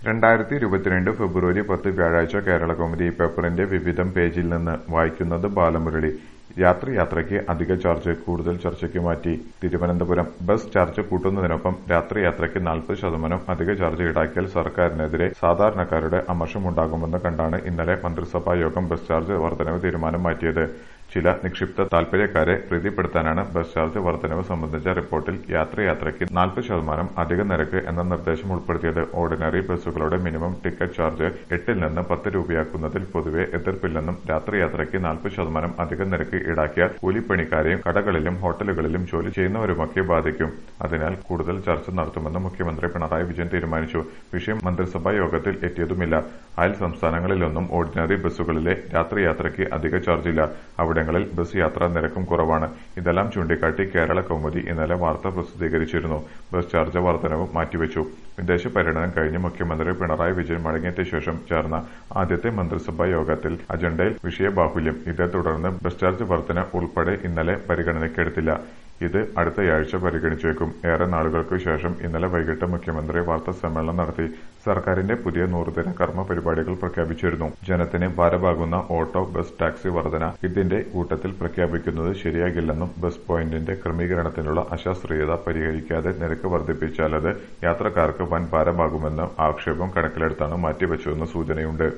രണ്ടായിരത്തി ഇരുപത്തിരണ്ട് ഫെബ്രുവരി പത്ത് വ്യാഴാഴ്ച കേരളകൗമുദി പേപ്പറിന്റെ വിവിധം പേജിൽ നിന്ന് വായിക്കുന്നത് ബാലമുരളി രാത്രി യാത്രയ്ക്ക് അധിക ചാർജ് കൂടുതൽ ചർച്ചയ്ക്ക് മാറ്റി തിരുവനന്തപുരം ബസ് ചാർജ് കൂട്ടുന്നതിനൊപ്പം രാത്രി യാത്രയ്ക്ക് നാൽപ്പത് ശതമാനം അധിക ചാർജ് ഈടാക്കിയാൽ സർക്കാരിനെതിരെ സാധാരണക്കാരുടെ അമർഷമുണ്ടാകുമെന്ന് കണ്ടാണ് ഇന്നലെ മന്ത്രിസഭാ യോഗം ബസ് ചാർജ് വർധനവ് തീരുമാനം മാറ്റിയത് ചില നിക്ഷിപ്ത താൽപര്യക്കാരെ പ്രീതിപ്പെടുത്താനാണ് ബസ് ചാർജ് വർധനവ് സംബന്ധിച്ച റിപ്പോർട്ടിൽ രാത്രി യാത്രയ്ക്ക് നാൽപ്പത് ശതമാനം അധിക നിരക്ക് എന്ന നിർദ്ദേശം ഉൾപ്പെടുത്തിയത് ഓർഡിനറി ബസ്സുകളുടെ മിനിമം ടിക്കറ്റ് ചാർജ് എട്ടിൽ നിന്ന് പത്ത് രൂപയാക്കുന്നതിൽ പൊതുവെ എതിർപ്പില്ലെന്നും രാത്രി യാത്രയ്ക്ക് നാൽപ്പത് ശതമാനം അധിക നിരക്ക് ഈടാക്കിയാൽ കൂലിപ്പണിക്കാരെയും കടകളിലും ഹോട്ടലുകളിലും ജോലി ചെയ്യുന്നവരുമൊക്കെ ബാധിക്കും അതിനാൽ കൂടുതൽ ചർച്ച നടത്തുമെന്ന് മുഖ്യമന്ത്രി പിണറായി വിജയൻ തീരുമാനിച്ചു വിഷയം മന്ത്രിസഭാ യോഗത്തിൽ എത്തിയതുമില്ല അയൽ സംസ്ഥാനങ്ങളിലൊന്നും ഓർഡിനറി ബസ്സുകളിലെ രാത്രി യാത്രയ്ക്ക് അധിക ചാർജില്ല അവിടങ്ങളിൽ ബസ് യാത്രാ നിരക്കും കുറവാണ് ഇതെല്ലാം ചൂണ്ടിക്കാട്ടി കേരള കൗമുദി ഇന്നലെ വാർത്ത പ്രസിദ്ധീകരിച്ചിരുന്നു ബസ് ചാർജ് വർധനവും മാറ്റിവെച്ചു വിദേശ പര്യടനം കഴിഞ്ഞ് മുഖ്യമന്ത്രി പിണറായി വിജയൻ മടങ്ങിയെത്തിയ ശേഷം ചേർന്ന ആദ്യത്തെ മന്ത്രിസഭാ യോഗത്തിൽ അജണ്ടയിൽ വിഷയബാഹുല്യം ഇതേ തുടർന്ന് ബസ് ചാർജ് വർധന ഉൾപ്പെടെ ഇന്നലെ പരിഗണനയ്ക്കെടുത്തില്ല ഇത് അടുത്തയാഴ്ച പരിഗണിച്ചേക്കും ഏറെ നാളുകൾക്ക് ശേഷം ഇന്നലെ വൈകിട്ട് മുഖ്യമന്ത്രി വാർത്താ സമ്മേളനം നടത്തി സർക്കാരിന്റെ പുതിയ നൂറുദിന കർമ്മ പരിപാടികൾ പ്രഖ്യാപിച്ചിരുന്നു ജനത്തിന് ഭാരമാകുന്ന ഓട്ടോ ബസ് ടാക്സി വർധന ഇതിന്റെ കൂട്ടത്തിൽ പ്രഖ്യാപിക്കുന്നത് ശരിയാകില്ലെന്നും ബസ് പോയിന്റിന്റെ ക്രമീകരണത്തിനുള്ള അശാസ്ത്രീയത പരിഹരിക്കാതെ നിരക്ക് വർദ്ധിപ്പിച്ചാൽ അത് യാത്രക്കാർക്ക് വൻ ഭാരമാകുമെന്ന ആക്ഷേപം കണക്കിലെടുത്താണ് മാറ്റിവെച്ചതെന്ന് സൂചനയുണ്ട്